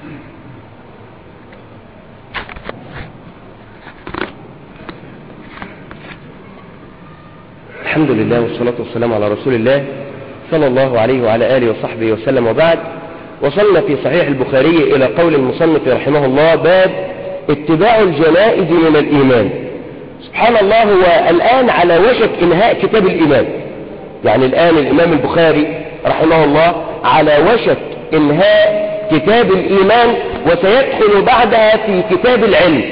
الحمد لله والصلاة والسلام على رسول الله صلى الله عليه وعلى آله وصحبه وسلم وبعد وصلنا في صحيح البخاري إلى قول المصنف رحمه الله باب اتباع الجنائز من الإيمان سبحان الله هو الآن على وشك إنهاء كتاب الإيمان يعني الآن الإمام البخاري رحمه الله على وشك إنهاء كتاب الإيمان وسيدخل بعدها في كتاب العلم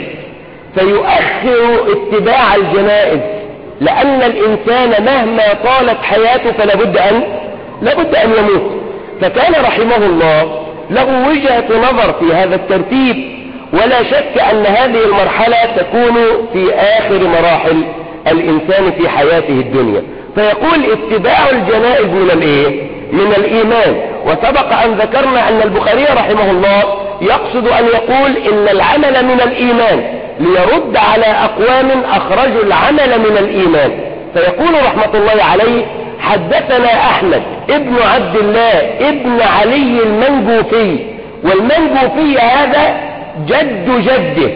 فيؤخر اتباع الجنائز لأن الإنسان مهما طالت حياته فلا بد أن لابد أن يموت فكان رحمه الله له وجهة نظر في هذا الترتيب ولا شك أن هذه المرحلة تكون في آخر مراحل الإنسان في حياته الدنيا فيقول اتباع الجنائز من الايه من الإيمان وسبق أن ذكرنا أن البخاري رحمه الله يقصد أن يقول إن العمل من الإيمان ليرد على أقوام أخرجوا العمل من الإيمان فيقول رحمة الله عليه حدثنا أحمد ابن عبد الله ابن علي المنجوفي والمنجوفي هذا جد جده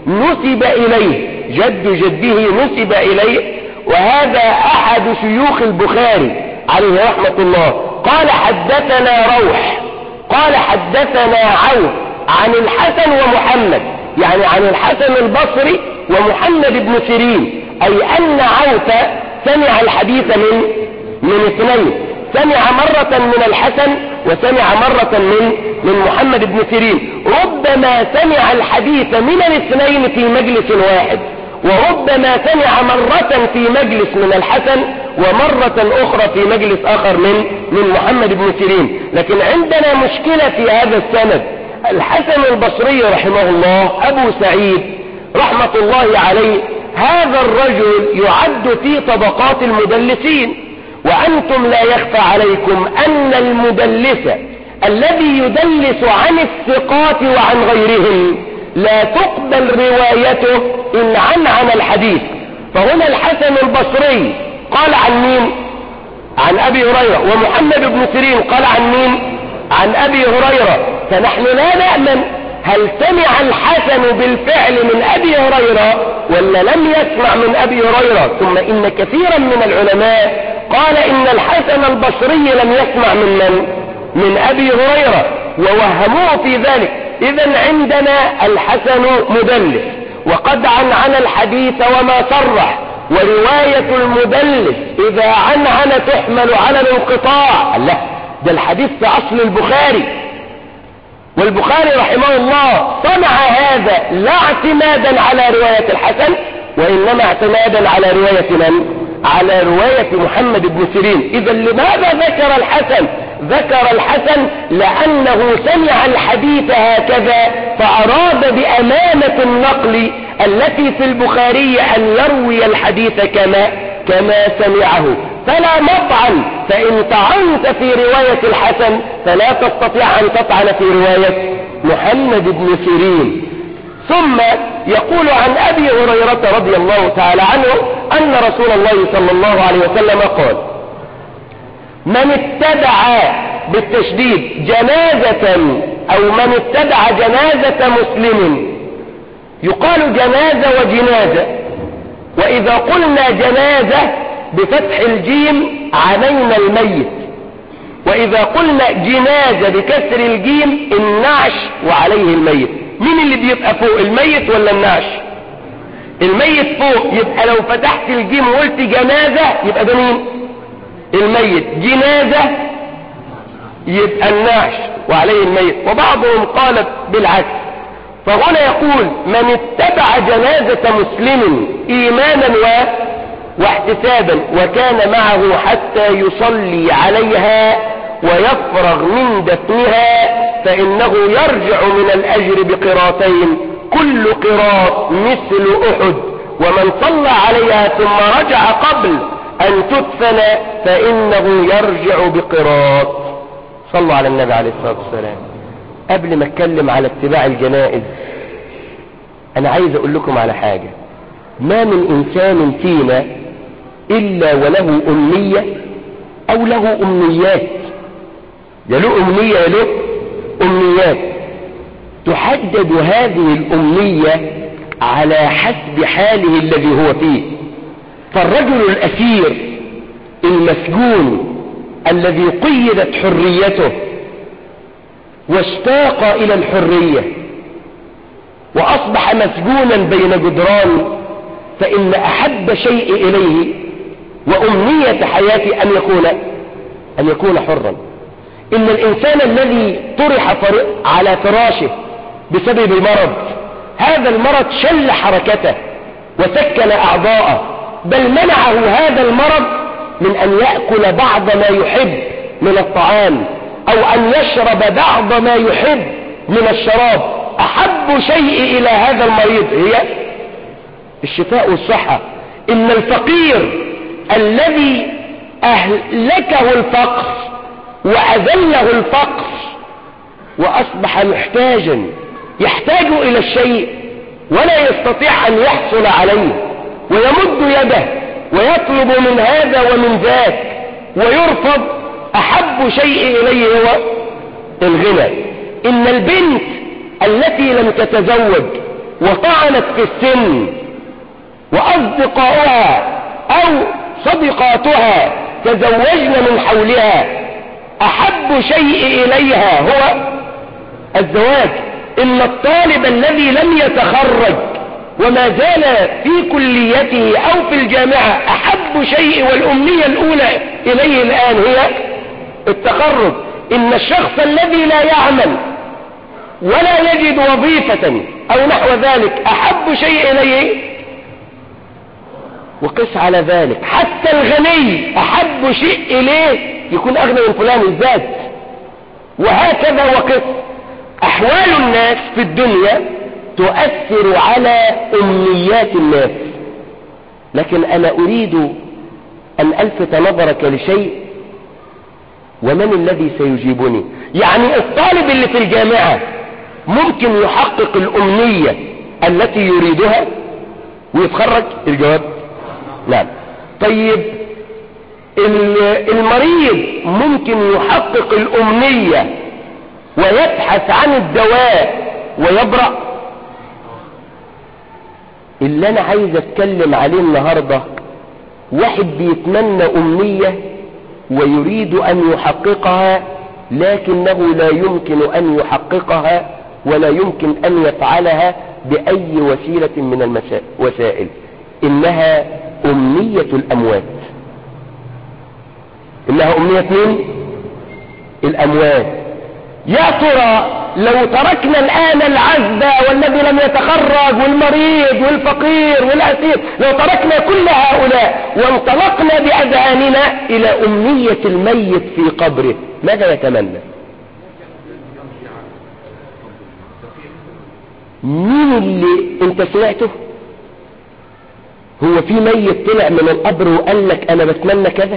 نسب إليه جد جده نسب إليه وهذا أحد شيوخ البخاري عليه رحمة الله قال حدثنا روح قال حدثنا عوف عن الحسن ومحمد يعني عن الحسن البصري ومحمد بن سيرين أي أن عوف سمع الحديث من من اثنين سمع مرة من الحسن وسمع مرة من من محمد بن سيرين ربما سمع الحديث من الاثنين في مجلس واحد وربما سمع مرة في مجلس من الحسن ومرة أخرى في مجلس آخر من من محمد بن سيرين لكن عندنا مشكلة في هذا السند الحسن البصري رحمه الله أبو سعيد رحمة الله عليه هذا الرجل يعد في طبقات المدلسين وأنتم لا يخفى عليكم أن المدلس الذي يدلس عن الثقات وعن غيرهم لا تقبل روايته إن عن عن الحديث فهنا الحسن البصري قال عن مين عن أبي هريرة ومحمد بن سيرين قال عن مين عن أبي هريرة فنحن لا نأمن هل سمع الحسن بالفعل من أبي هريرة ولا لم يسمع من أبي هريرة ثم إن كثيرا من العلماء قال إن الحسن البصري لم يسمع من من من أبي هريرة ووهموه في ذلك إذا عندنا الحسن مدلس وقد عن عن الحديث وما صرح ورواية المدلس إذا عن عن تحمل على الانقطاع لا ده الحديث في أصل البخاري والبخاري رحمه الله صنع هذا لا اعتمادا على رواية الحسن وإنما اعتمادا على رواية من؟ على رواية محمد بن سيرين إذا لماذا ذكر الحسن ذكر الحسن لأنه سمع الحديث هكذا فأراد بأمانة النقل التي في البخاري أن يروي الحديث كما كما سمعه فلا مطعن فإن طعنت في رواية الحسن فلا تستطيع أن تطعن في رواية محمد بن سيرين ثم يقول عن أبي هريرة رضي الله تعالى عنه أن رسول الله صلى الله عليه وسلم قال من اتبع بالتشديد جنازة أو من اتبع جنازة مسلم يقال جنازة وجنازة وإذا قلنا جنازة بفتح الجيم عنينا الميت وإذا قلنا جنازة بكسر الجيم النعش وعليه الميت مين اللي بيبقى فوق الميت ولا النعش الميت فوق يبقى لو فتحت الجيم وقلت جنازة يبقى ده مين الميت جنازة يبقى النعش وعليه الميت وبعضهم قال بالعكس فهنا يقول من اتبع جنازة مسلم ايمانا و واحتسابا وكان معه حتى يصلي عليها ويفرغ من دفنها فإنه يرجع من الأجر بقراطين كل قراط مثل أحد ومن صلى عليها ثم رجع قبل أن تدفن فإنه يرجع بقراط صلوا على النبي عليه الصلاة والسلام قبل ما اتكلم على اتباع الجنائز أنا عايز أقول لكم على حاجة ما من إنسان فينا إلا وله أمنية أو له أمنيات يا له أمنية يا له أمنيات تحدد هذه الأمنية على حسب حاله الذي هو فيه فالرجل الأسير المسجون الذي قيدت حريته واشتاق إلى الحرية وأصبح مسجونا بين جدران فإن أحب شيء إليه وأمنية حياته أن يكون أن يكون حرا إن الإنسان الذي طرح على فراشه بسبب المرض هذا المرض شل حركته وسكن أعضاءه بل منعه هذا المرض من أن يأكل بعض ما يحب من الطعام أو أن يشرب بعض ما يحب من الشراب أحب شيء إلى هذا المريض هي الشفاء والصحة إن الفقير الذي أهلكه الفقر وأذله الفقر وأصبح محتاجا يحتاج إلى الشيء ولا يستطيع أن يحصل عليه ويمد يده ويطلب من هذا ومن ذاك ويرفض أحب شيء إليه هو الغنى إن البنت التي لم تتزوج وطعنت في السن وأصدقاؤها أو صديقاتها تزوجن من حولها أحب شيء إليها هو الزواج إن الطالب الذي لم يتخرج وما زال في كليته أو في الجامعة أحب شيء والأمنية الأولى إليه الآن هي التخرج إن الشخص الذي لا يعمل ولا يجد وظيفة أو نحو ذلك أحب شيء إليه وقس على ذلك حتى الغني أحب شيء إليه يكون أغنى من فلان الذات وهكذا وقس أحوال الناس في الدنيا تؤثر على أمنيات الناس لكن أنا أريد أن ألفت نظرك لشيء ومن الذي سيجيبني يعني الطالب اللي في الجامعة ممكن يحقق الأمنية التي يريدها ويتخرج الجواب نعم طيب المريض ممكن يحقق الأمنية ويبحث عن الدواء ويبرأ اللي أنا عايز أتكلم عليه النهاردة واحد بيتمنى أمنية ويريد أن يحققها لكنه لا يمكن أن يحققها ولا يمكن أن يفعلها بأي وسيلة من الوسائل إنها أمنية الأموات إنها أمنية مين؟ الأموات يا ترى لو تركنا الآن العزة والذي لم يتخرج والمريض والفقير والأسير لو تركنا كل هؤلاء وانطلقنا بأذهاننا إلى أمنية الميت في قبره ماذا يتمنى مين اللي انت سمعته هو في ميت طلع من القبر وقال لك انا بتمنى كذا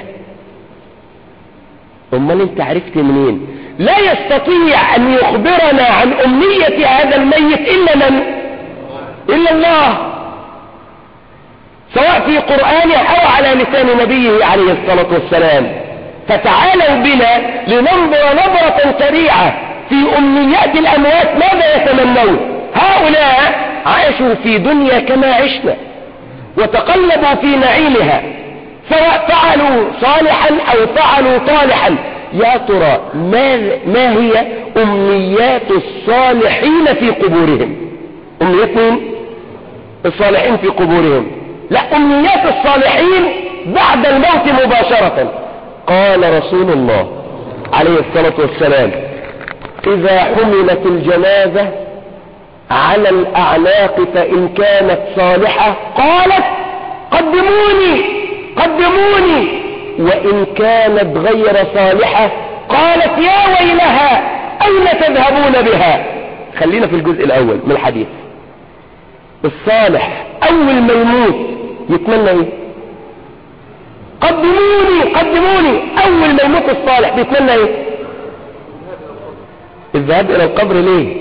امال انت عرفت منين لا يستطيع ان يخبرنا عن امنية هذا الميت الا من الا الله سواء في قرآنه او على لسان نبيه عليه الصلاة والسلام فتعالوا بنا لننظر نظرة سريعة في امنيات الاموات ماذا يتمنون هؤلاء عاشوا في دنيا كما عشنا وتقلبوا في نعيمها سواء فعلوا صالحا او فعلوا طالحا يا ترى ما, ما هي امنيات الصالحين في قبورهم امنيات مين الصالحين في قبورهم لا امنيات الصالحين بعد الموت مباشرة قال رسول الله عليه الصلاة والسلام اذا حملت الجنازة على الاعناق فان كانت صالحة قالت قدموني قدموني وإن كانت غير صالحة قالت يا ويلها أين تذهبون بها خلينا في الجزء الأول من الحديث الصالح أول ما يموت يتمنى ايه قدموني قدموني أول ما يموت الصالح بيتمنى ايه الذهاب إلى القبر ليه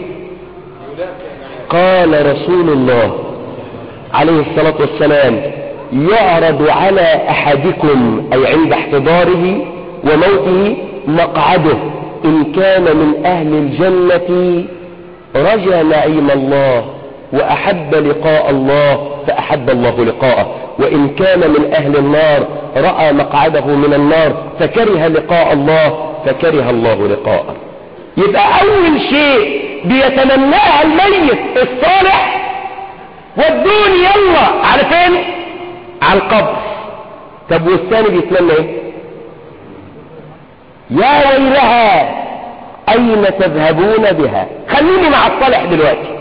قال رسول الله عليه الصلاة والسلام يعرض على أحدكم أي عند احتضاره وموته مقعده إن كان من أهل الجنة رجى نعيم الله وأحب لقاء الله فأحب الله لقاءه وإن كان من أهل النار رأى مقعده من النار فكره لقاء الله فكره الله لقاءه يبقى أول شيء بيتمناها الميت الصالح ودوني يلا على فين على القبر طب والثاني بيتمنى ايه يا ويلها اين تذهبون بها خليني مع الصالح دلوقتي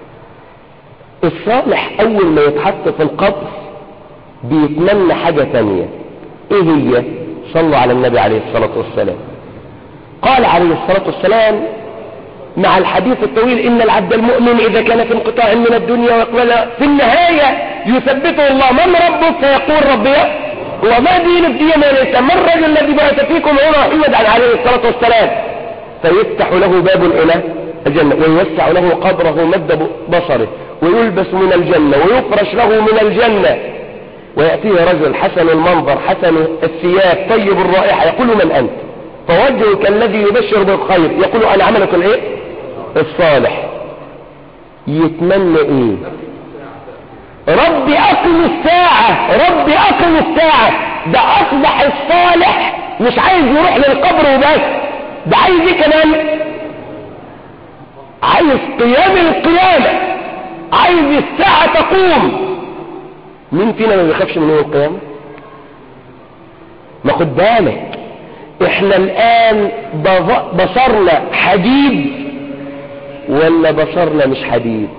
الصالح اول ما يتحط في القبر بيتمنى حاجة تانية ايه هي صلوا على النبي عليه الصلاة والسلام قال عليه الصلاة والسلام مع الحديث الطويل إن العبد المؤمن إذا كان في انقطاع من الدنيا ويقبل في النهاية يثبته الله من ربك فيقول ربي وما دينك دين ليس من الرجل الذي بعث فيكم هو محمد عليه الصلاة والسلام فيفتح له باب إلى الجنة ويوسع له قبره مد بصره ويلبس من الجنة ويفرش له من الجنة ويأتيه رجل حسن المنظر حسن الثياب طيب الرائحة يقول من أنت فوجهك الذي يبشر بالخير يقول أنا عملك الإيه الصالح يتمنى إيه ربي أقم الساعة ربي أقم الساعة ده أصبح الصالح مش عايز يروح للقبر وبس ده عايز ايه كمان عايز قيام القيامة عايز الساعة تقوم مين فينا ما بيخافش من يوم القيامة ما خد بالك احنا الان بصرنا حديد ولا بصرنا مش حديد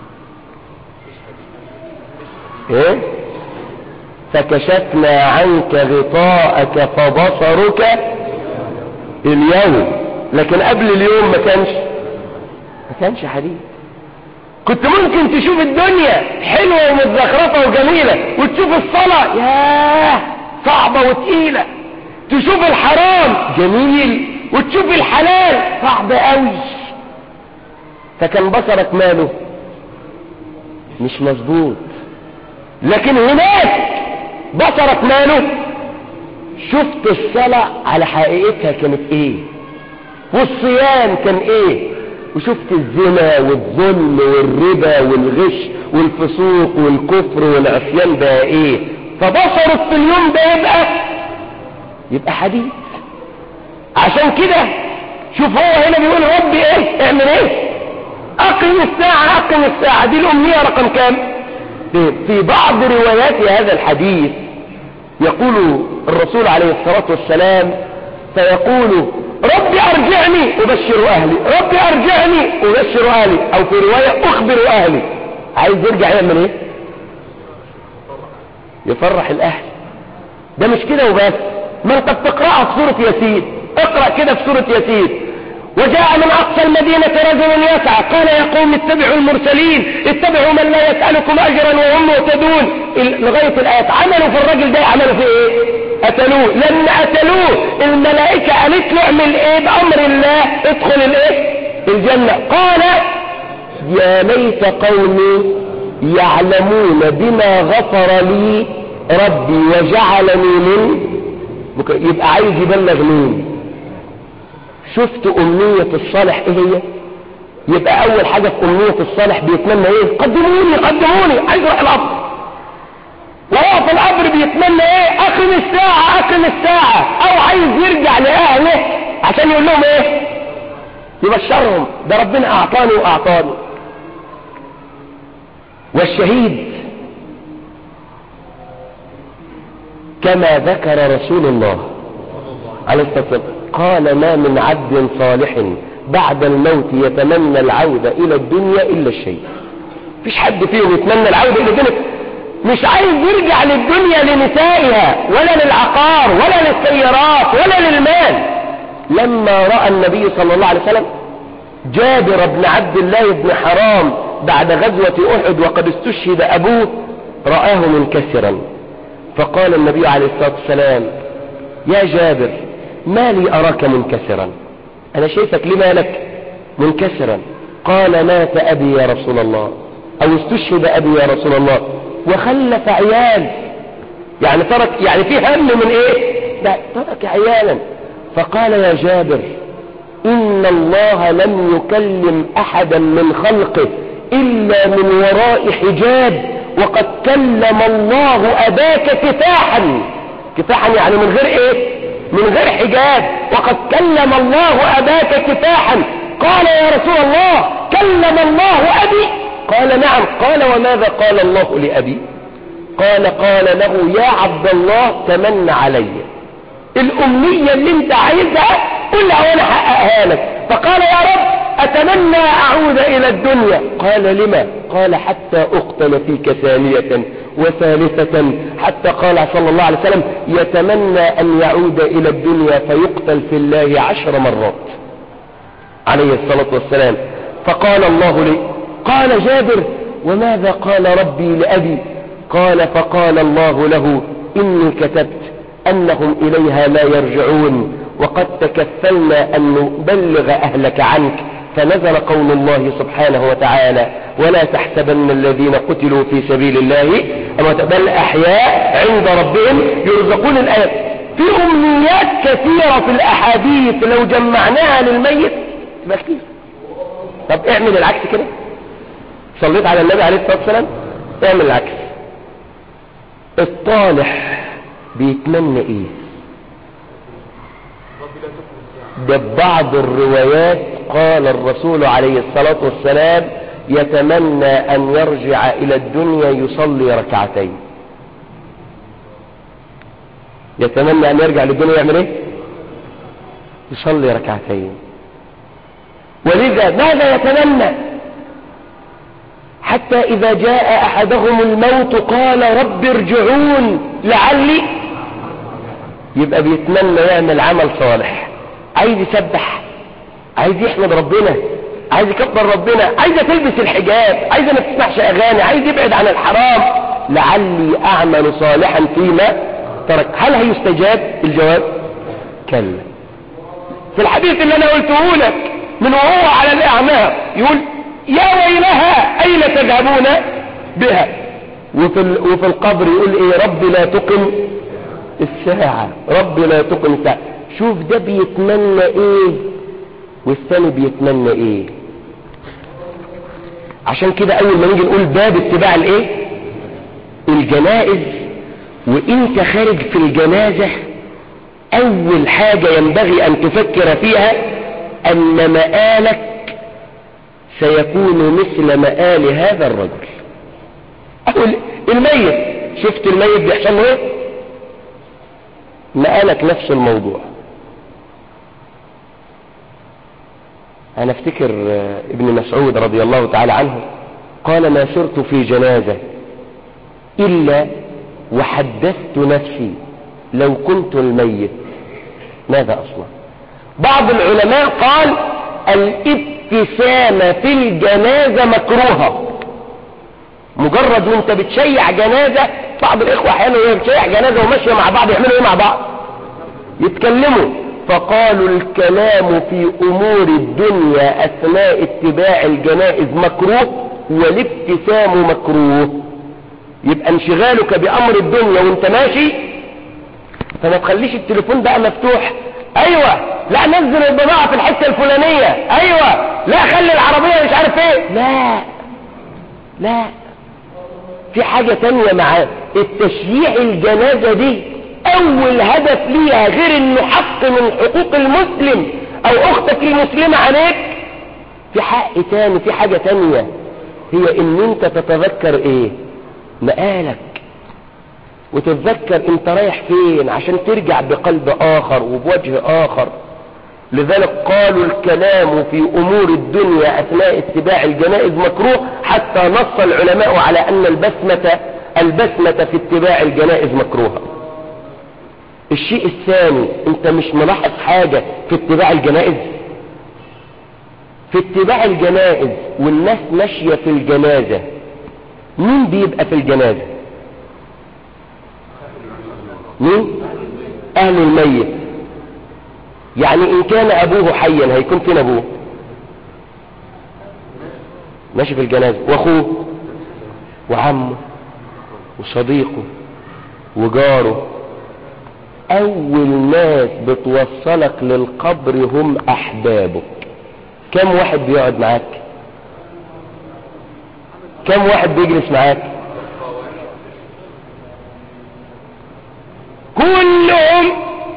ايه فكشفنا عنك غطاءك فبصرك اليوم لكن قبل اليوم ما كانش ما كانش حديد كنت ممكن تشوف الدنيا حلوة ومتزخرفة وجميلة وتشوف الصلاة ياه صعبة وتقيلة تشوف الحرام جميل وتشوف الحلال صعب قوي فكان بصرك ماله مش مظبوط لكن هناك بصرك ماله شفت الصلاة على حقيقتها كانت ايه والصيام كان ايه وشفت الزنا والظلم والربا والغش والفسوق والكفر والعصيان بقى ايه فبصرك في اليوم ده يبقى يبقى حديث عشان كده شوف هو هنا بيقول ربي ايه اعمل ايه اقم الساعة اقم الساعة دي الامنية رقم كام في بعض روايات هذا الحديث يقول الرسول عليه الصلاة والسلام فيقول ربي ارجعني ابشر اهلي ربي ارجعني ابشر اهلي او في رواية اخبر اهلي عايز يرجع يعمل ايه يفرح الاهل ده مش كده وبس ما انت بتقرأها في سورة ياسين اقرأ كده في سورة ياسين وجاء من أقصى المدينة رجل يسعى قال يا قوم اتبعوا المرسلين اتبعوا من لا يسألكم أجرا وهم مهتدون لغاية الآيات عملوا في الرجل ده عملوا في ايه قتلوه لما قتلوه الملائكة قالت له اعمل ايه بأمر الله ادخل الايه الجنة قال يا ليت قومي يعلمون بما غفر لي ربي وجعلني من يبقى عايز يبلغ مين شفت أمنية الصالح ايه هي يبقى أول حاجة في أمنية الصالح بيتمنى ايه قدموني قدموني عايز يروح القبر وهو في القبر بيتمنى ايه أقم الساعة أقم الساعة أو عايز يرجع لأهله عشان يقول لهم ايه يبشرهم ده ربنا أعطاني وأعطاني والشهيد كما ذكر رسول الله عليه الصلاة والسلام قال ما من عبد صالح بعد الموت يتمنى العودة إلى الدنيا إلا الشيء فيش حد فيهم يتمنى العودة إلى الدنيا مش عايز يرجع للدنيا لنسائها ولا للعقار ولا للسيارات ولا للمال لما رأى النبي صلى الله عليه وسلم جابر بن عبد الله بن حرام بعد غزوة أحد وقد استشهد أبوه رآه منكسرا فقال النبي عليه الصلاة والسلام يا جابر ما لي أراك منكسرا أنا شايفك لمالك منكسرا قال مات أبي يا رسول الله أو استشهد أبي يا رسول الله وخلف عيال يعني ترك يعني في هم من إيه لا ترك عيالا فقال يا جابر إن أن الله لم يكلم أحدا من خلقه إلا من وراء حجاب وقد كلم الله أباك كفاحا كفاحا يعني من غير إيه من غير حجاب وقد كلم الله أباك كفاحا قال يا رسول الله كلم الله أبي قال نعم قال وماذا قال الله لأبي قال قال له يا عبد الله تمن علي الأمنية اللي انت عايزها قلها وانا حققها لك فقال يا رب أتمنى أعود إلى الدنيا قال لما قال حتى أقتل فيك ثانية وثالثة حتى قال صلى الله عليه وسلم يتمنى أن يعود إلى الدنيا فيقتل في الله عشر مرات عليه الصلاة والسلام فقال الله لي قال جابر وماذا قال ربي لأبي قال فقال الله له إني كتبت أنهم إليها لا يرجعون وقد تكفلنا أن نبلغ أهلك عنك فنزل قول الله سبحانه وتعالى ولا تحسبن الذين قتلوا في سبيل الله بل أحياء عند ربهم يرزقون الآيات في أمنيات كثيرة في الأحاديث لو جمعناها للميت تبقى كتير طب اعمل العكس كده صليت على النبي عليه الصلاة والسلام اعمل العكس الطالح بيتمنى ايه ده ببعض الروايات قال الرسول عليه الصلاة والسلام يتمنى أن يرجع إلى الدنيا يصلي ركعتين يتمنى أن يرجع للدنيا يعمل إيه يصلي ركعتين ولذا ماذا يتمنى حتى إذا جاء أحدهم الموت قال رب ارجعون لعلي يبقى بيتمنى يعمل عمل صالح عايز يسبح عايز يحمد ربنا عايز يكبر ربنا عايزه تلبس الحجاب عايزه ما تسمعش اغاني عايز يبعد عن الحرام لعلي اعمل صالحا فيما ترك هل هيستجاب الجواب كلا في الحديث اللي انا قلته لك من وهو على الاعمار يقول يا ويلها اين تذهبون بها وفي, وفي القبر يقول ايه رب لا تقم الساعة رب لا تقم الساعة شوف ده بيتمنى ايه والثاني بيتمنى ايه عشان كده اول ما نيجي نقول باب اتباع الايه الجنائز وانت خارج في الجنازة اول حاجة ينبغي ان تفكر فيها ان مآلك سيكون مثل مآل هذا الرجل اقول الميت شفت الميت بيحصل له ايه مآلك نفس الموضوع انا افتكر ابن مسعود رضي الله تعالى عنه قال ما سرت في جنازة الا وحدثت نفسي لو كنت الميت ماذا اصنع بعض العلماء قال الابتسامة في الجنازة مكروهة مجرد وانت بتشيع جنازة بعض الاخوة احيانا وهي بتشيع جنازة وماشية مع بعض يعملوا ايه مع بعض يتكلموا فقالوا الكلام في امور الدنيا اثناء اتباع الجنائز مكروه والابتسام مكروه يبقى انشغالك بامر الدنيا وانت ماشي فما تخليش التليفون بقى مفتوح ايوه لا نزل البضاعة في الحتة الفلانية ايوه لا خلي العربية مش عارف ايه لا لا في حاجة تانية مع التشييع الجنازة دي اول هدف ليها غير انه حق من حقوق المسلم او اختك المسلمة عليك في حق تاني في حاجة تانية هي ان انت تتذكر ايه مقالك وتتذكر انت رايح فين عشان ترجع بقلب اخر وبوجه اخر لذلك قالوا الكلام في امور الدنيا اثناء اتباع الجنائز مكروه حتى نص العلماء على ان البسمة البسمة في اتباع الجنائز مكروهة الشيء الثاني انت مش ملاحظ حاجة في اتباع الجنائز في اتباع الجنائز والناس ماشية في الجنازة مين بيبقى في الجنازة مين اهل الميت يعني ان كان ابوه حيا هيكون فين ابوه ماشي في الجنازة واخوه وعمه وصديقه وجاره اول ناس بتوصلك للقبر هم احبابك كم واحد بيقعد معاك كم واحد بيجلس معاك كلهم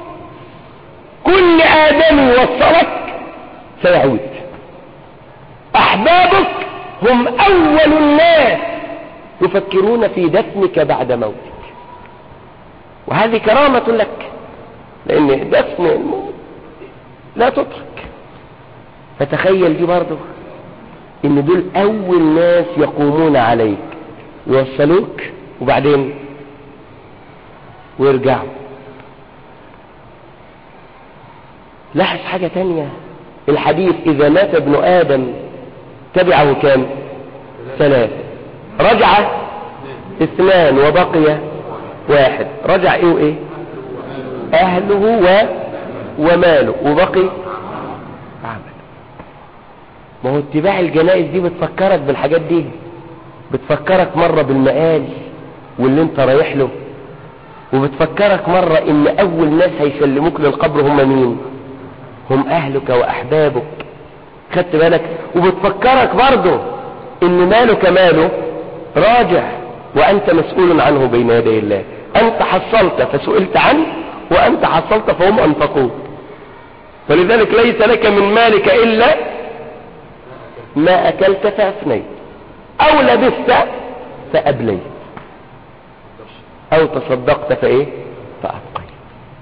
كل آدم يوصلك سيعود أحبابك هم أول الناس يفكرون في دفنك بعد موتك وهذه كرامة لك لأن دفن الموت لا تترك فتخيل دي برضه ان دول اول ناس يقومون عليك يوصلوك وبعدين ويرجعوا لاحظ حاجة تانية الحديث اذا مات ابن ادم تبعه كام ثلاثة رجع اثنان وبقي واحد رجع ايه وايه اهله و وماله وبقي عمل ما هو اتباع الجنائز دي بتفكرك بالحاجات دي بتفكرك مرة بالمقال واللي انت رايح له وبتفكرك مرة ان اول ناس هيسلموك للقبر هم مين هم اهلك واحبابك خدت بالك وبتفكرك برضه ان مالك ماله راجع وانت مسؤول عنه بين يدي الله انت حصلت فسئلت عنه وانت حصلت فهم انفقوه فلذلك ليس لك من مالك الا ما اكلت فافنيت او لبست فابليت او تصدقت فايه فابقيت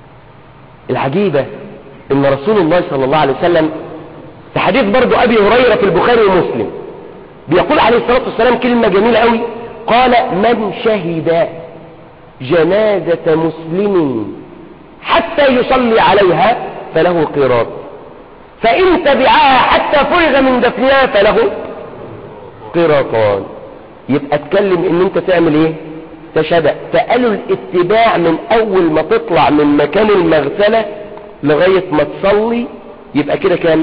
العجيبة ان رسول الله صلى الله عليه وسلم في حديث برضو ابي هريرة في البخاري ومسلم بيقول عليه الصلاة والسلام كلمة جميلة قوي قال من شهد جنازة مسلم حتى يصلي عليها فله قيراط فإن تبعها حتى فرغ من دفنها فله قيراطان يبقى اتكلم ان انت تعمل ايه تشهد فقالوا الاتباع من اول ما تطلع من مكان المغسلة لغاية ما تصلي يبقى كده كام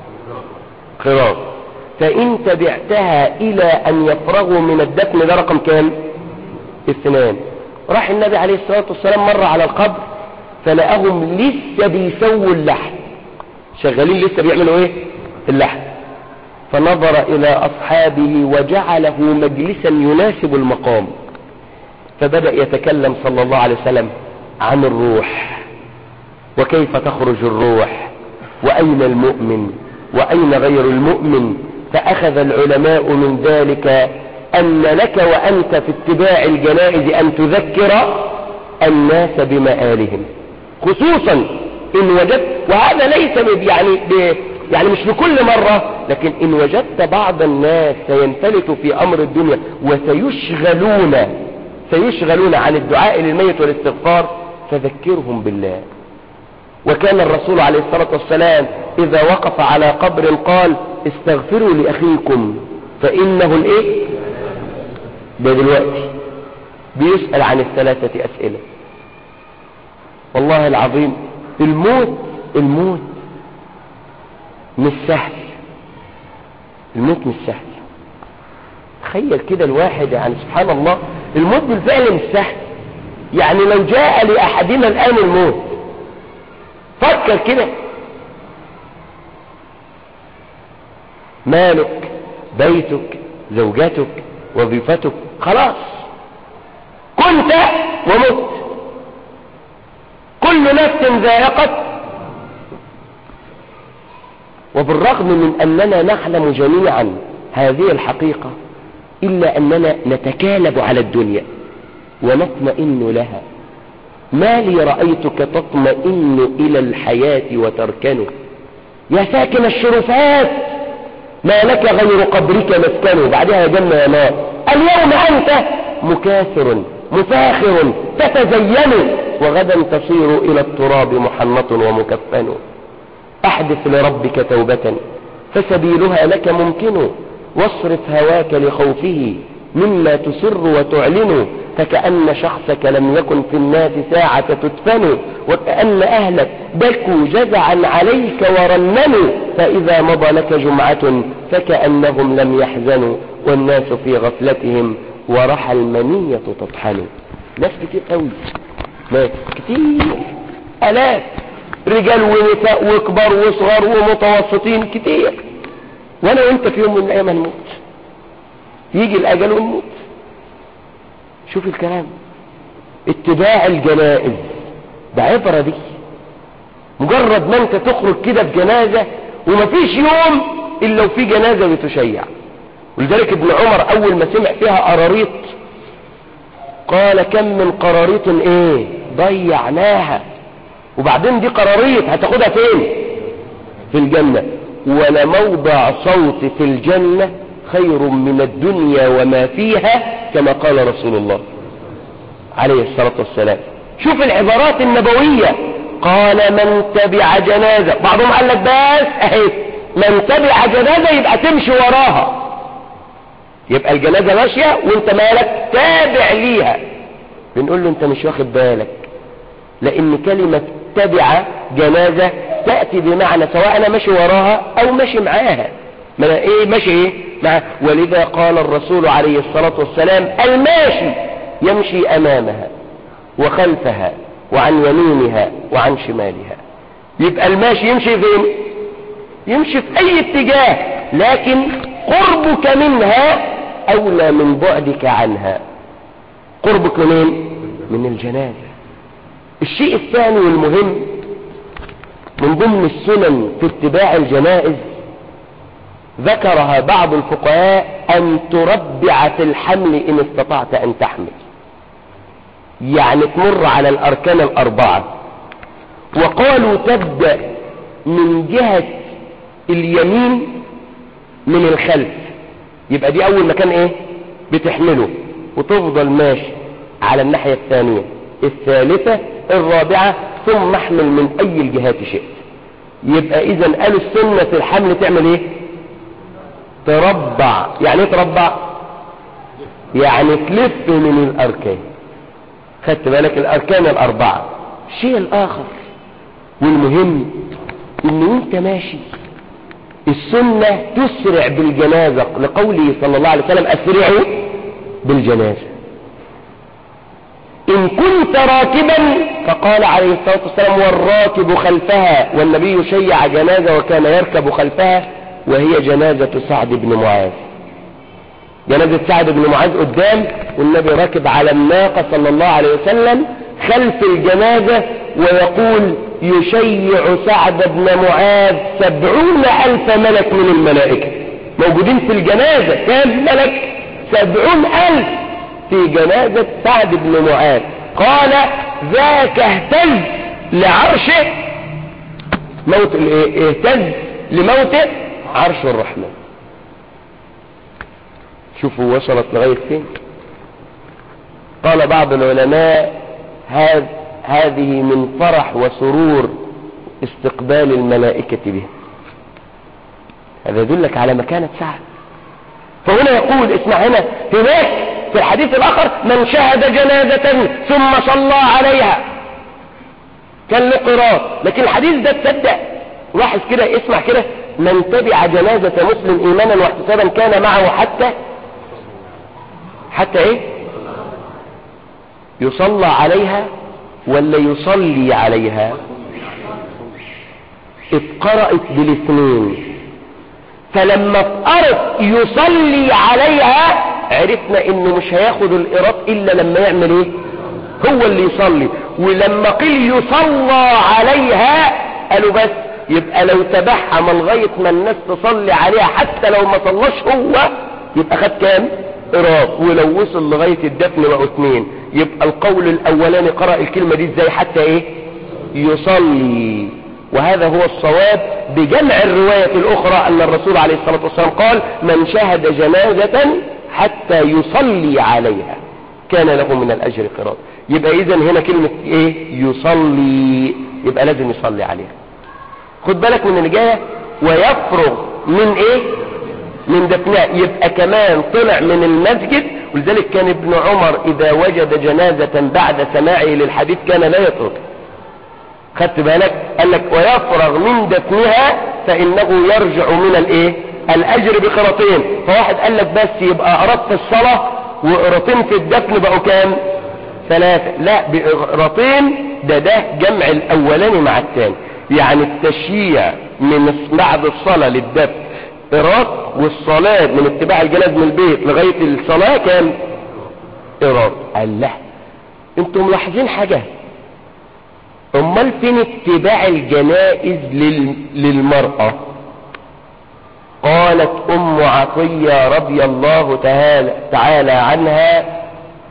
قيراط فإن تبعتها إلى أن يفرغوا من الدفن ده رقم كام اثنان راح النبي عليه الصلاة والسلام مر على القبر فلقاهم لسه بيسووا اللحم شغالين لسه بيعملوا ايه اللحم فنظر إلى أصحابه وجعله مجلسا يناسب المقام فبدأ يتكلم صلى الله عليه وسلم عن الروح وكيف تخرج الروح وأين المؤمن وأين غير المؤمن فأخذ العلماء من ذلك أن لك وأنت في اتباع الجنائز أن تذكر الناس بمآلهم خصوصا إن وجدت وهذا ليس يعني ب يعني مش لكل مرة لكن إن وجدت بعض الناس سينفلتوا في أمر الدنيا وسيشغلون سيشغلون عن الدعاء للميت والاستغفار فذكرهم بالله وكان الرسول عليه الصلاة والسلام إذا وقف على قبر قال استغفروا لأخيكم فإنه الإيه ده دلوقتي بيسأل عن الثلاثة أسئلة والله العظيم الموت الموت مش سهل الموت مش سهل تخيل كده الواحد يعني سبحان الله الموت بالفعل مش سهل يعني لو جاء لأحدنا الآن الموت فكر كده مالك بيتك زوجتك وظيفتك خلاص كنت ومت كل نفس ذائقة وبالرغم من أننا نعلم جميعا هذه الحقيقة إلا أننا نتكالب على الدنيا ونطمئن لها ما لي رأيتك تطمئن إلى الحياة وتركنه يا ساكن الشرفات ما لك غير قبرك مسكنه بعدها جنة يا نار اليوم أنت مكاثر مفاخر تتزين وغدا تصير إلى التراب محنط ومكفن أحدث لربك توبة فسبيلها لك ممكن واصرف هواك لخوفه مما تسر وتعلن فكأن شخصك لم يكن في الناس ساعة تدفن وكأن أهلك بكوا جزعا عليك ورننوا فإذا مضى لك جمعة فكأنهم لم يحزنوا والناس في غفلتهم ورحى المنية تطحن ناس كتير قوي ناس كتير ألاف رجال ونساء وكبار وصغار ومتوسطين كتير وانا وانت في يوم من الايام هنموت يجي الاجل ونموت شوف الكلام اتباع الجنائز ده عبرة دي مجرد ما انت تخرج كده بجنازة ومفيش يوم الا وفي جنازة بتشيع ولذلك ابن عمر اول ما سمع فيها قراريط قال كم من قراريط ايه ضيعناها وبعدين دي قراريط هتاخدها فين في الجنة ولموضع صوت في الجنة خير من الدنيا وما فيها كما قال رسول الله عليه الصلاة والسلام شوف العبارات النبوية قال من تبع جنازة بعضهم قال لك بس اهي من تبع جنازة يبقى تمشي وراها يبقى الجنازة ماشية وانت مالك تابع ليها بنقول له انت مش واخد بالك لان كلمة تبع جنازة تأتي بمعنى سواء انا ماشي وراها او ماشي معاها ما أنا ايه ماشي ايه مع ولذا قال الرسول عليه الصلاة والسلام الماشي يمشي امامها وخلفها وعن يمينها وعن شمالها يبقى الماشي يمشي فين يمشي في اي اتجاه لكن قربك منها اولى من بعدك عنها قربك منين من الجنازة الشيء الثاني والمهم من ضمن السنن في اتباع الجنائز ذكرها بعض الفقهاء ان تربع في الحمل ان استطعت ان تحمل يعني تمر على الاركان الاربعة وقالوا تبدأ من جهة اليمين من الخلف يبقى دي اول مكان ايه بتحمله وتفضل ماشي على الناحية الثانية الثالثة الرابعة ثم احمل من اي الجهات شئت يبقى اذا قالوا السنة في الحمل تعمل ايه تربع يعني ايه تربع يعني تلف من الاركان خدت بالك الاركان الاربعة الشيء الاخر والمهم ان وانت ماشي السنة تسرع بالجنازة لقوله صلى الله عليه وسلم اسرعوا بالجنازة ان كنت راكبا فقال عليه الصلاة والسلام والراكب خلفها والنبي شيع جنازة وكان يركب خلفها وهي جنازة سعد بن معاذ جنازة سعد بن معاذ قدام والنبي راكب على الناقة صلى الله عليه وسلم خلف الجنازة ويقول يشيع سعد بن معاذ سبعون ألف ملك من الملائكة موجودين في الجنازة كام ملك سبعون ألف في جنازة سعد بن معاذ قال ذاك اهتز لعرشه موت اهتز لموته عرش الرحمن شوفوا وصلت لغاية فين قال بعض العلماء هذ هذه من فرح وسرور استقبال الملائكة به هذا يدلك على مكانة سعد فهنا يقول اسمع هنا هناك في الحديث الآخر من شهد جنازة ثم صلى عليها كان له قراط لكن الحديث ده تصدق لاحظ كده اسمع كده من تبع جنازة مسلم إيمانا واحتسابا كان معه حتى حتى ايه يصلى عليها ولا يصلي عليها اتقرأت بالاثنين فلما اتقرأت يصلي عليها عرفنا انه مش هياخد القراط الا لما يعمل ايه هو اللي يصلي ولما قيل يصلى عليها قالوا بس يبقى لو تبعها لغاية ما الناس تصلي عليها حتى لو ما صلاش هو يبقى خد كام قراط ولو وصل لغاية الدفن بقوا اتنين يبقى القول الاولاني قرأ الكلمة دي ازاي حتى ايه يصلي وهذا هو الصواب بجمع الرواية الاخرى ان الرسول عليه الصلاة والسلام قال من شهد جنازة حتى يصلي عليها كان له من الاجر قراط يبقى اذا هنا كلمة ايه يصلي يبقى لازم يصلي عليها خد بالك من اللي جايه ويفرغ من ايه من دفنها يبقى كمان طلع من المسجد ولذلك كان ابن عمر اذا وجد جنازة بعد سماعه للحديث كان لا يترك خدت بالك قال لك ويفرغ من دفنها فانه يرجع من الايه الاجر بقراطين فواحد قال لك بس يبقى قرط في الصلاة وقراطين في الدفن بقوا كام ثلاثة لا بقراطين ده ده جمع الاولاني مع الثاني يعني التشييع من بعد الصلاة للدفن إيراد والصلاة من اتباع الجناز من البيت لغاية الصلاة كام إيراد قال لا انتم ملاحظين حاجة امال فين اتباع الجنائز لل... للمرأة قالت ام عطية رضي الله تعالى, تعالى عنها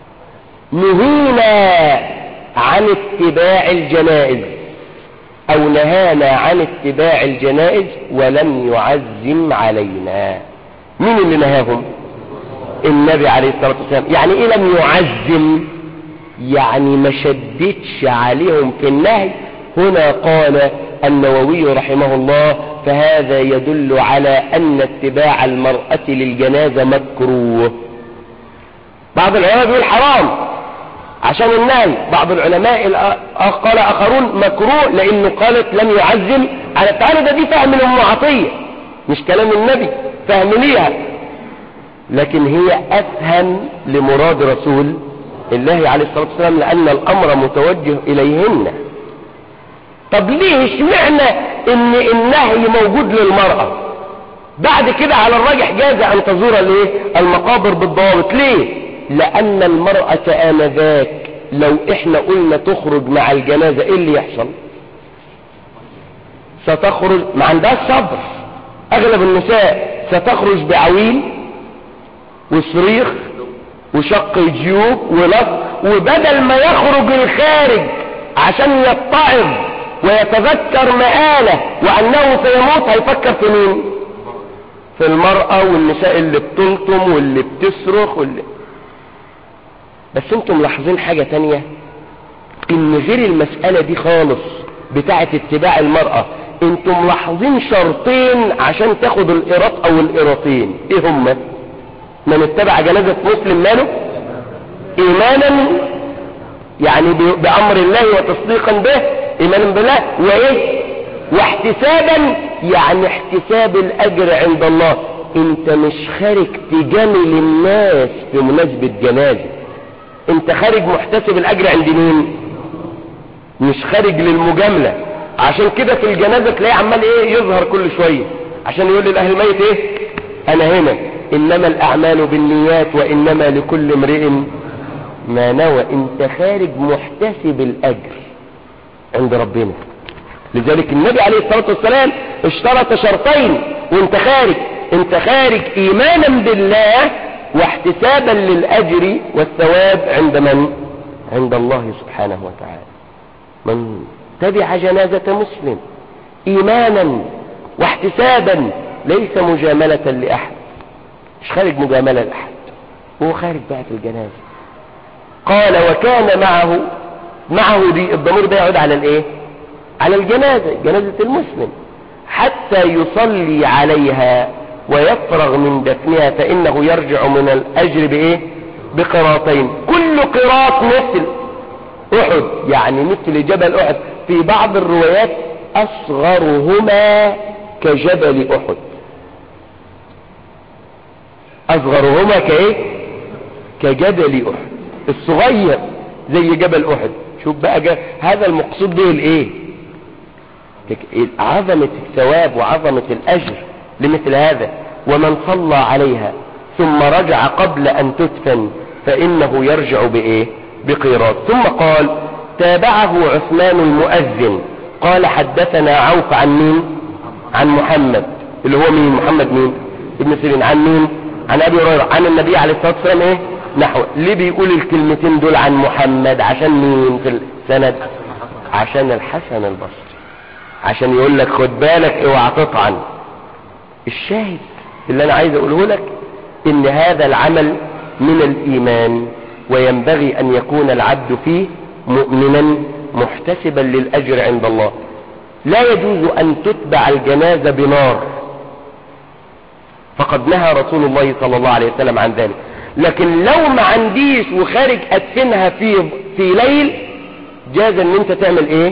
نهينا عن اتباع الجنائز او نهانا عن اتباع الجنائز ولم يعزم علينا مين اللي نهاهم النبي عليه الصلاة والسلام يعني ايه لم يعزم يعني ما شددش عليهم في النهي هنا قال النووي رحمه الله فهذا يدل على ان اتباع المرأة للجنازة مكروه بعض العلماء بيقول حرام عشان النهي بعض العلماء قال اخرون مكروه لانه قالت لم يعزم على التعالى ده دي فهم الام عطية مش كلام النبي فهم ليها لكن هي افهم لمراد رسول الله عليه الصلاة والسلام لان الامر متوجه اليهن طب ليه اشمعنى ان النهي موجود للمرأة بعد كده على الراجح جاز ان تزور الايه المقابر بالضوابط ليه لان المرأة انذاك لو احنا قلنا تخرج مع الجنازة ايه اللي يحصل ستخرج ما عندهاش صبر اغلب النساء ستخرج بعويل وصريخ وشق جيوب ولف وبدل ما يخرج الخارج عشان يتعظ ويتذكر مآله وأنه سيموت هيفكر في مين في المرأة والنساء اللي بتلطم واللي بتصرخ واللي بس انتم ملاحظين حاجة تانية ان غير المسألة دي خالص بتاعة اتباع المرأة انتم ملاحظين شرطين عشان تاخد القراط او القراطين ايه هما من اتبع جنازة مسلم ماله ايمانا يعني بامر الله وتصديقا به ايمانا بالله وايه واحتسابا يعني احتساب الاجر عند الله انت مش خارج تجامل الناس في مناسبة جنازة انت خارج محتسب الاجر عند مين مش خارج للمجاملة عشان كده في الجنازة تلاقيه عمال ايه يظهر كل شوية عشان يقول للاهل الميت ايه انا هنا انما الاعمال بالنيات وانما لكل امرئ ما نوى انت خارج محتسب الاجر عند ربنا لذلك النبي عليه الصلاة والسلام اشترط شرطين وانت خارج انت خارج ايمانا بالله واحتسابا للاجر والثواب عند من عند الله سبحانه وتعالى من تبع جنازة مسلم ايمانا واحتسابا ليس مجاملة لاحد مش خارج مجاملة لاحد هو خارج بقى في الجنازة قال وكان معه معه دي الضمير ده يعود على الايه على الجنازة جنازة المسلم حتى يصلي عليها ويفرغ من دفنها فإنه يرجع من الأجر بإيه بقراطين كل قراط مثل أحد يعني مثل جبل أحد في بعض الروايات أصغرهما كجبل أحد أصغرهما كإيه كجبل أحد الصغير زي جبل أحد شوف بقى جا... هذا المقصود به الايه عظمة الثواب وعظمة الأجر لمثل هذا ومن صلى عليها ثم رجع قبل أن تدفن فإنه يرجع بإيه بقيراط ثم قال تابعه عثمان المؤذن قال حدثنا عوف عن مين عن محمد اللي هو مين محمد مين ابن سيرين عن مين عن أبي هريرة عن النبي عليه الصلاة والسلام ايه نحو ليه بيقول الكلمتين دول عن محمد عشان مين في السند عشان الحسن البصري عشان يقول لك خد بالك اوعى تطعن الشاهد اللي انا عايز اقوله لك ان هذا العمل من الايمان وينبغي ان يكون العبد فيه مؤمنا محتسبا للاجر عند الله لا يجوز ان تتبع الجنازة بنار فقد نهى رسول الله صلى الله عليه وسلم عن ذلك لكن لو ما عنديش وخارج ادفنها في في ليل جاز ان انت تعمل ايه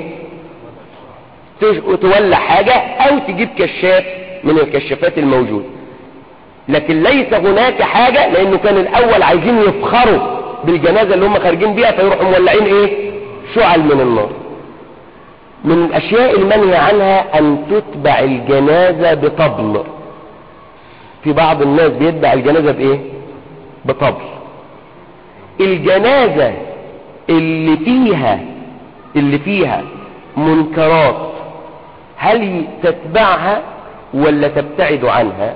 تولع حاجة او تجيب كشاف من الكشافات الموجودة لكن ليس هناك حاجة لانه كان الاول عايزين يفخروا بالجنازة اللي هم خارجين بيها فيروحوا مولعين ايه شعل من النار من الاشياء المنهي عنها ان تتبع الجنازة بطبل في بعض الناس بيتبع الجنازة بايه بطبل الجنازة اللي فيها اللي فيها منكرات هل تتبعها ولا تبتعد عنها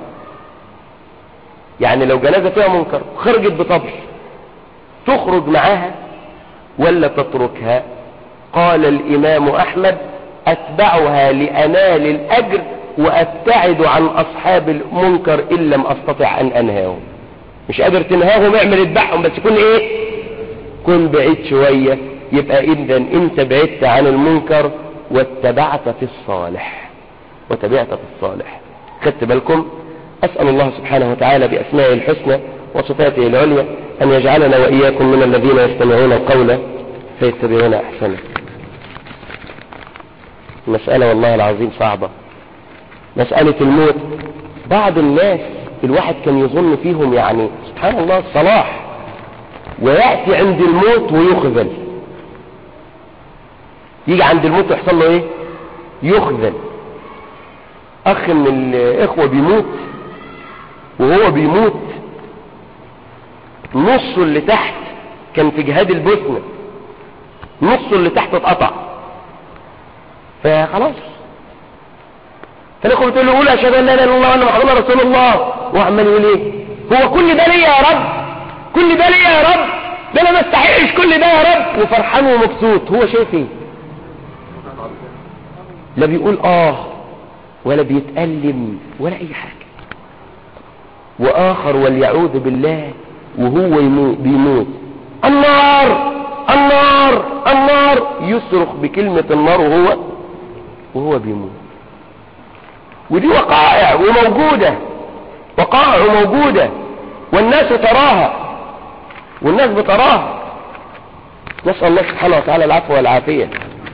يعني لو جنازة فيها منكر خرجت بطبل تخرج معاها ولا تتركها قال الإمام أحمد أتبعها لأنال الأجر وأبتعد عن أصحاب المنكر إن لم أستطع أن أنهاهم مش قادر تنهاهم اعمل اتبعهم بس يكون ايه كن بعيد شوية يبقى إذا انت بعدت عن المنكر واتبعت في الصالح وتبعت في الصالح خدت بالكم أسأل الله سبحانه وتعالى بأسمائه الحسنى وصفاته العليا أن يجعلنا وإياكم من الذين يستمعون القول فيتبعون أحسنه مسألة والله العظيم صعبة مسألة الموت بعض الناس الواحد كان يظن فيهم يعني سبحان الله الصلاح ويأتي عند الموت ويخذل يجي عند الموت ويحصل له ايه يخذل اخ من الاخوة بيموت وهو بيموت نصه اللي تحت كان في جهاد البوسنة نصه اللي تحت اتقطع فخلاص فالاخوة بتقول له قول اشهد ان لا اله الا الله وانا محمد رسول الله وعمال يقول ايه هو كل ده ليا يا رب كل ده ليا يا رب ده انا ما استحقش كل ده يا رب وفرحان ومبسوط هو شايف ايه لا بيقول اه ولا بيتألم ولا اي حاجة واخر وليعوذ بالله وهو يموت بيموت النار النار النار يصرخ بكلمة النار وهو وهو بيموت ودي وقائع وموجودة وقائع وموجودة والناس تراها والناس بتراها نسأل الله سبحانه وتعالى العفو والعافية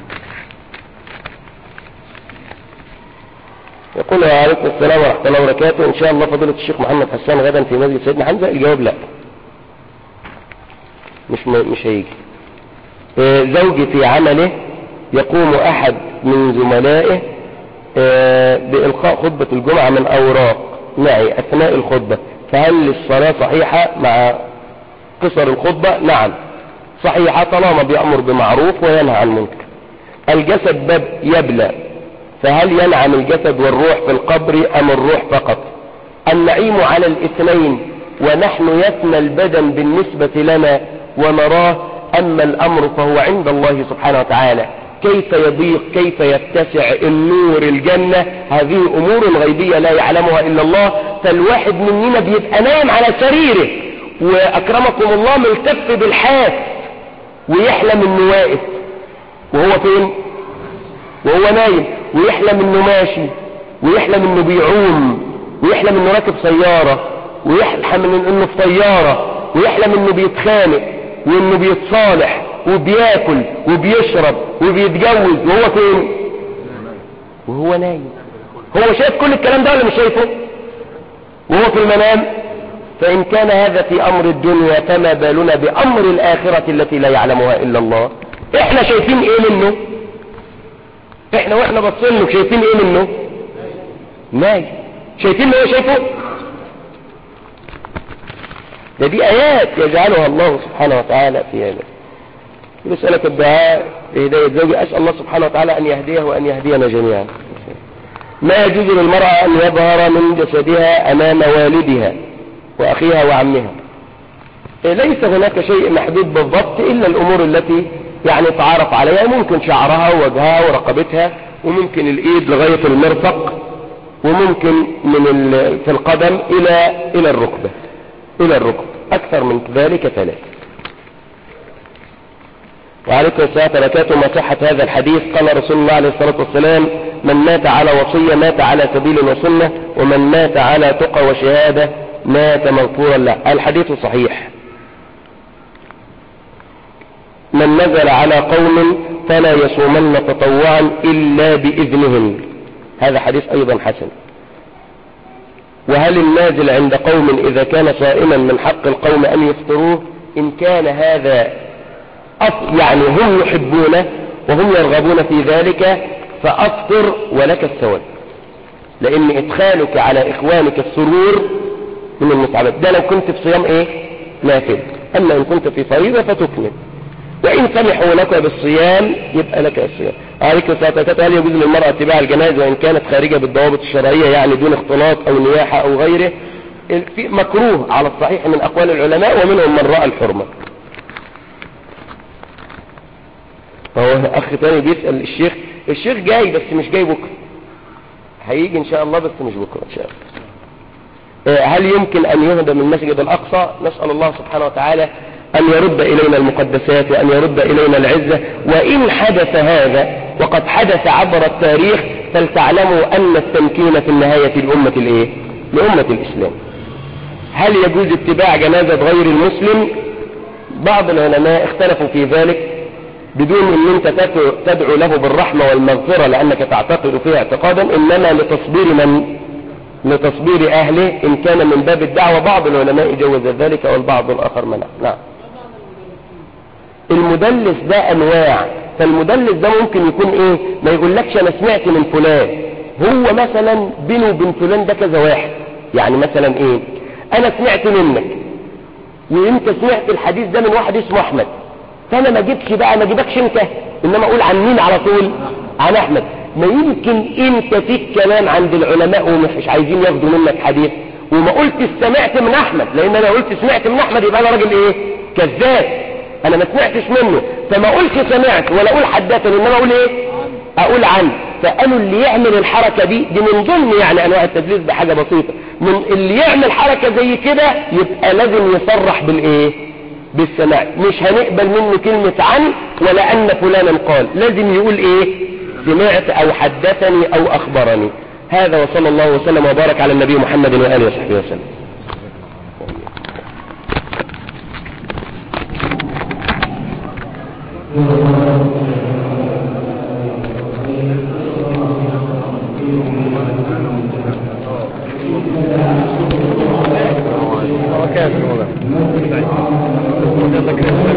يقول عليكم السلام ورحمة الله وبركاته إن شاء الله فضيلة الشيخ محمد حسان غدا في مسجد سيدنا حمزة الجواب لا مش م... مش هيجي آه زوجي في عمله يقوم أحد من زملائه آه بإلقاء خطبة الجمعة من أوراق معي أثناء الخطبة فهل الصلاة صحيحة مع قصر الخطبة نعم صحيحة طالما بيأمر بمعروف وينهى عن منكر الجسد باب يبلى فهل ينعم الجسد والروح في القبر أم الروح فقط النعيم على الاثنين ونحن يثنى البدن بالنسبة لنا ونراه أما الأمر فهو عند الله سبحانه وتعالى كيف يضيق كيف يتسع النور الجنة هذه أمور غيبية لا يعلمها إلا الله فالواحد مننا بيبقى نايم على سريره وأكرمكم الله ملتف بالحاس ويحلم انه واقف وهو فين وهو نايم ويحلم انه ماشي ويحلم انه بيعوم ويحلم انه راكب سيارة ويحلم انه في طيارة ويحلم انه بيتخانق وانه بيتصالح وبياكل وبيشرب وبيتجوز وهو فين وهو نايم هو شايف كل الكلام ده ولا مش شايفه وهو في المنام فإن كان هذا في أمر الدنيا فما بالنا بأمر الآخرة التي لا يعلمها إلا الله إحنا شايفين إيه منه إحنا وإحنا بصينه شايفين إيه منه نايم شايفين اللي هو شايفه ده دي آيات يجعلها الله سبحانه وتعالى في هذا رسالة الدعاء لهداية زوجي أسأل الله سبحانه وتعالى أن يهديه وأن يهدينا جميعا ما يجوز للمرأة أن يظهر من جسدها أمام والدها وأخيها وعمها ليس هناك شيء محدود بالضبط إلا الأمور التي يعني تعرف عليها ممكن شعرها ووجهها ورقبتها وممكن الإيد لغاية المرفق وممكن من في القدم إلى إلى الركبة إلى الركبة أكثر من ذلك ثلاث وعليكم السلام وبركاته ما صحة هذا الحديث قال رسول الله عليه الصلاة والسلام من مات على وصية مات على سبيل وسنة ومن مات على تقى وشهادة مات مغفورا له الحديث صحيح من نزل على قوم فلا يصومن تطوعا إلا بإذنهم هذا حديث أيضا حسن وهل النازل عند قوم إذا كان صائما من حق القوم أن يفطروه إن كان هذا يعني هم يحبونه وهم يرغبون في ذلك فأفطر ولك الثواب لأن إدخالك على إخوانك السرور من المستحبات ده لو كنت في صيام ايه نافل اما ان كنت في فريضة فتكمل وإن سمحوا لك بالصيام يبقى لك الصيام عليك الصلاة هل يجوز للمرأة اتباع الجنائز وإن كانت خارجة بالضوابط الشرعية يعني دون اختلاط أو نياحة أو غيره في مكروه على الصحيح من أقوال العلماء ومنهم من رأى الحرمة هو أخ تاني بيسأل الشيخ الشيخ جاي بس مش جاي بكرة هيجي إن شاء الله بس مش بكرة إن شاء الله هل يمكن أن يهدم المسجد الأقصى نسأل الله سبحانه وتعالى أن يرد إلينا المقدسات وأن يرد إلينا العزة وإن حدث هذا وقد حدث عبر التاريخ فلتعلموا أن التمكين في النهاية لأمة الإيه؟ لأمة الإسلام هل يجوز اتباع جنازة غير المسلم بعض العلماء اختلفوا في ذلك بدون ان انت تدعو له بالرحمة والمغفرة لانك تعتقد فيه اعتقادا انما لتصبير من لتصبير اهله ان كان من باب الدعوة بعض العلماء جوز ذلك والبعض الاخر منع نعم المدلس ده انواع فالمدلس ده ممكن يكون ايه ما يقولكش انا سمعت من فلان هو مثلا بينه وبين فلان ده كذا واحد يعني مثلا ايه انا سمعت منك وانت سمعت الحديث ده من واحد اسمه احمد فانا ما اجيبش بقى ما اجيبكش انت انما اقول عن مين على طول عن احمد ما يمكن انت فيك كلام عند العلماء ومش عايزين ياخدوا منك حديث وما قلت سمعت من احمد لان انا قلت سمعت من احمد يبقى انا راجل ايه كذاب انا ما سمعتش منه فما قلت سمعت ولا اقول حدثني انما اقول ايه اقول عنه فقالوا اللي يعمل الحركة دي دي من ضمن يعني انواع التدليس بحاجة بسيطة من اللي يعمل حركة زي كده يبقى لازم يصرح بالايه بالسماع مش هنقبل منه كلمة عن ولا ان فلانا قال لازم يقول ايه سمعت او حدثني او اخبرني هذا وصلى الله وسلم وبارك على النبي محمد وآله وصحبه وسلم وكان